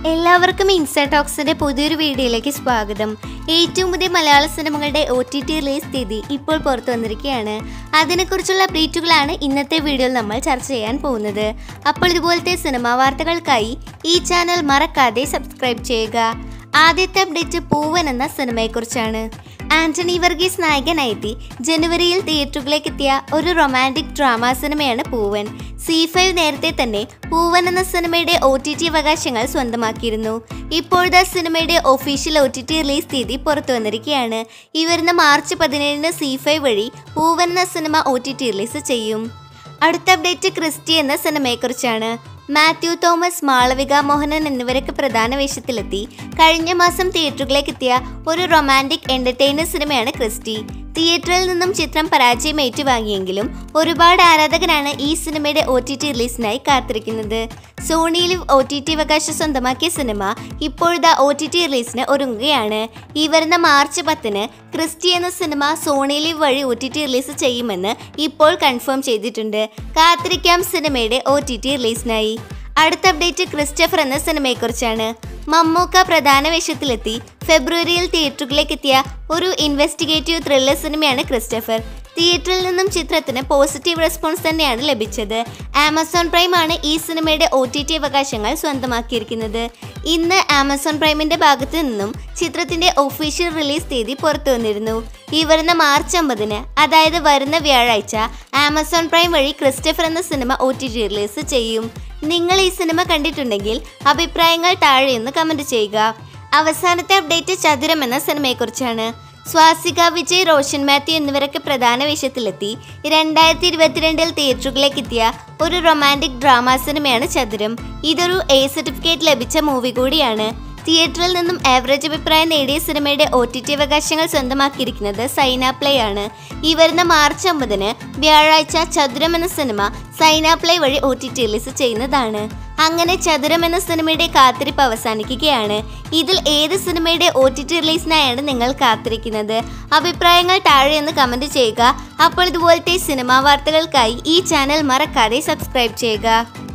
എല്ലാവർക്കും ഇൻസ്റ്റാ ടോക്സിന്റെ പുതിയൊരു വീഡിയോയിലേക്ക് സ്വാഗതം ഏറ്റവും പുതിയ മലയാള സിനിമകളുടെ ഒ ടി ടി റിലീസ് തീയതി ഇപ്പോൾ പുറത്തു വന്നിരിക്കുകയാണ് അതിനെക്കുറിച്ചുള്ള അപ്ഡേറ്റുകളാണ് ഇന്നത്തെ വീഡിയോയിൽ നമ്മൾ ചർച്ച ചെയ്യാൻ പോകുന്നത് അപ്പോൾ ഇതുപോലത്തെ സിനിമാ വാർത്തകൾക്കായി ഈ ചാനൽ മറക്കാതെ സബ്സ്ക്രൈബ് ചെയ്യുക ആദ്യത്തെ അപ്ഡേറ്റ് പൂവൻ എന്ന സിനിമയെക്കുറിച്ചാണ് ആന്റണി വർഗീസ് നായകനായെത്തി ജനുവരിയിൽ തിയേറ്ററുകളിലേക്ക് എത്തിയ ഒരു റൊമാൻറ്റിക് ഡ്രാമ സിനിമയാണ് പൂവൻ സി ഫൈവ് നേരത്തെ തന്നെ പൂവൻ എന്ന സിനിമയുടെ ഒ ടി ടി അവകാശങ്ങൾ സ്വന്തമാക്കിയിരുന്നു ഇപ്പോഴത്തെ സിനിമയുടെ official O T T release തീയതി പുറത്തു വന്നിരിക്കുകയാണ് ഈ വരുന്ന മാർച്ച് പതിനേഴിന് സി ഫൈവ് വഴി പൂവൻ എന്ന സിനിമ ഒ ടി ടി റിലീസ് ചെയ്യും അടുത്ത അപ്ഡേറ്റ് ക്രിസ്റ്റി എന്ന സിനിമയെക്കുറിച്ചാണ് മാത്യു തോമസ് മാളവിക മോഹനൻ എന്നിവരൊക്കെ പ്രധാന വേഷത്തിലെത്തി കഴിഞ്ഞ മാസം തിയേറ്ററുകളിലേക്ക് എത്തിയ ഒരു റൊമാൻറ്റിക് എന്റർടൈനർ സിനിമയാണ് ക്രിസ്റ്റി തിയേറ്ററിൽ നിന്നും ചിത്രം പരാജയം ഏറ്റുവാങ്ങിയെങ്കിലും ഒരുപാട് ആരാധകരാണ് ഈ സിനിമയുടെ ഒ ടി ടി റിലീസിനായി കാത്തിരിക്കുന്നത് സോണിയിൽ ഒ ടി ടി അവകാശം സ്വന്തമാക്കിയ സിനിമ ഇപ്പോഴത്തെ ഒ ടി ടി റിലീസിന് ഒരുങ്ങുകയാണ് ഈ വരുന്ന മാർച്ച് പത്തിന് ക്രിസ്റ്റി എന്ന സിനിമ സോണി ലിവ് വഴി ഒ ടി ടി റിലീസ് ചെയ്യുമെന്ന് ഇപ്പോൾ കൺഫേം ചെയ്തിട്ടുണ്ട് കാത്തിരിക്കാം സിനിമയുടെ ഒ ടി ടി റിലീസിനായി അടുത്ത അപ്ഡേറ്റ് ക്രിസ്റ്റഫർ എന്ന സിനിമയെക്കുറിച്ചാണ് മമ്മൂക്ക പ്രധാന വേഷത്തിലെത്തി ഫെബ്രുവരിയിൽ തിയേറ്ററുകളിലേക്ക് എത്തിയ ഒരു ഇൻവെസ്റ്റിഗേറ്റീവ് ത്രില്ലർ സിനിമയാണ് ക്രിസ്റ്റഫർ തിയേറ്ററിൽ നിന്നും ചിത്രത്തിന് പോസിറ്റീവ് റെസ്പോൺസ് തന്നെയാണ് ലഭിച്ചത് ആമസോൺ പ്രൈം ആണ് ഈ സിനിമയുടെ ഒ ടി ടി അവകാശങ്ങൾ സ്വന്തമാക്കിയിരിക്കുന്നത് ഇന്ന് ആമസോൺ പ്രൈമിന്റെ ഭാഗത്തു നിന്നും ചിത്രത്തിന്റെ ഒഫീഷ്യൽ റിലീസ് തീയതി പുറത്തു വന്നിരുന്നു ഈ വരുന്ന മാർച്ച് ഒമ്പതിന് അതായത് വരുന്ന വ്യാഴാഴ്ച ആമസോൺ പ്രൈം വഴി ക്രിസ്റ്റഫർ എന്ന സിനിമ ഒ ടി ടി റിലീസ് ചെയ്യും നിങ്ങൾ ഈ സിനിമ കണ്ടിട്ടുണ്ടെങ്കിൽ അഭിപ്രായങ്ങൾ താഴെയൊന്ന് കമന്റ് ചെയ്യുക അവസാനത്തെ അപ്ഡേറ്റ് ചതുരം എന്ന സിനിമയെക്കുറിച്ചാണ് സ്വാസിക വിജയ് റോഷൻ മാത്യു എന്നിവരൊക്കെ പ്രധാന വേഷത്തിലെത്തി രണ്ടായിരത്തി ഇരുപത്തിരണ്ടിൽ തിയേറ്ററുകളിലേക്ക് എത്തിയ ഒരു റൊമാൻറ്റിക് ഡ്രാമ സിനിമയാണ് ചതുരം ഇതൊരു എ സർട്ടിഫിക്കറ്റ് ലഭിച്ച മൂവി കൂടിയാണ് തിയേറ്ററിൽ നിന്നും ആവറേജ് അഭിപ്രായം നേടിയ സിനിമയുടെ ഒ ടി ടി അവകാശങ്ങൾ സ്വന്തമാക്കിയിരിക്കുന്നത് സൈന പ്ലേ ആണ് ഈ വരുന്ന മാർച്ച് ഒമ്പതിന് വ്യാഴാഴ്ച ചതുരം എന്ന സിനിമ സൈന പ്ലേ വഴി ഒ ടി ടി റിലീസ് ചെയ്യുന്നതാണ് അങ്ങനെ ചതുരം എന്ന സിനിമയുടെ കാത്തിരിപ്പ് അവസാനിക്കുകയാണ് ഇതിൽ ഏത് സിനിമയുടെ ഒ ടി ടി റിലീസിനായാണ് നിങ്ങൾ കാത്തിരിക്കുന്നത് അഭിപ്രായങ്ങൾ താഴെ ഒന്ന് കമൻറ്റ് ചെയ്യുക അപ്പോൾ ഇതുപോലത്തെ സിനിമാ വാർത്തകൾക്കായി ഈ ചാനൽ മറക്കാതെ സബ്സ്ക്രൈബ് ചെയ്യുക